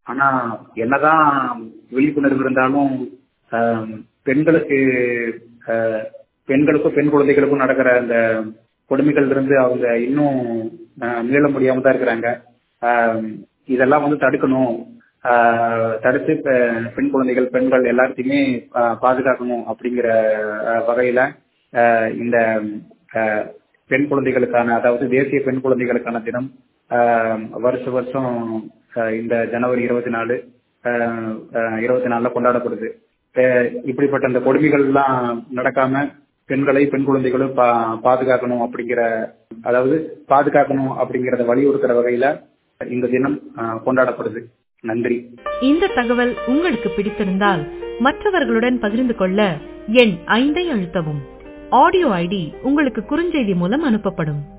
ஆனா என்னதான் விழிப்புணர்வு இருந்தாலும் ஆஹ், பெண்களுக்கு ஆஹ், பெண்களுக்கும் பெண் குழந்தைகளுக்கும் நடக்கிற அந்த கொடுமைகள் இருந்து அவங்க இன்னும் ஆஹ், மீள முடியாம தான் இருக்கிறாங்க ஆஹ், இதெல்லாம் வந்து தடுக்கணும் ஆஹ், தடுத்து பெ- பெண் குழந்தைகள் பெண்கள் எல்லாத்தையுமே ஆஹ், பாதுகாக்கணும் அப்படிங்கிற ஆஹ், வகையில ஆஹ், இந்த ஆஹ், பெண் குழந்தைகளுக்கான அதாவது தேசிய பெண் குழந்தைகளுக்கான தினம் ஆஹ், வருஷ வருஷம் ஆஹ், இந்த ஜனவரி இருபத்தி நாலு இருபத்தி நாலுல கொண்டாடப்படுது ஆஹ், இப்படிப்பட்ட இந்த கொடுமைகள் எல்லாம் நடக்காம பெண்களை பெண் குழந்தைகளும் பா- பாதுகாக்கணும் அப்படிங்கிற அதாவது பாதுகாக்கணும் அப்படிங்கறத வலியுறுத்துற வகையில இந்த தினம் ஆஹ், கொண்டாடப்படுது நன்றி இந்த தகவல் உங்களுக்கு பிடித்திருந்தால் மற்றவர்களுடன் பகிர்ந்து கொள்ள எண் ஐந்தை அழுத்தவும் ஆடியோ ஐடி உங்களுக்கு குறுஞ்செய்தி மூலம் அனுப்பப்படும்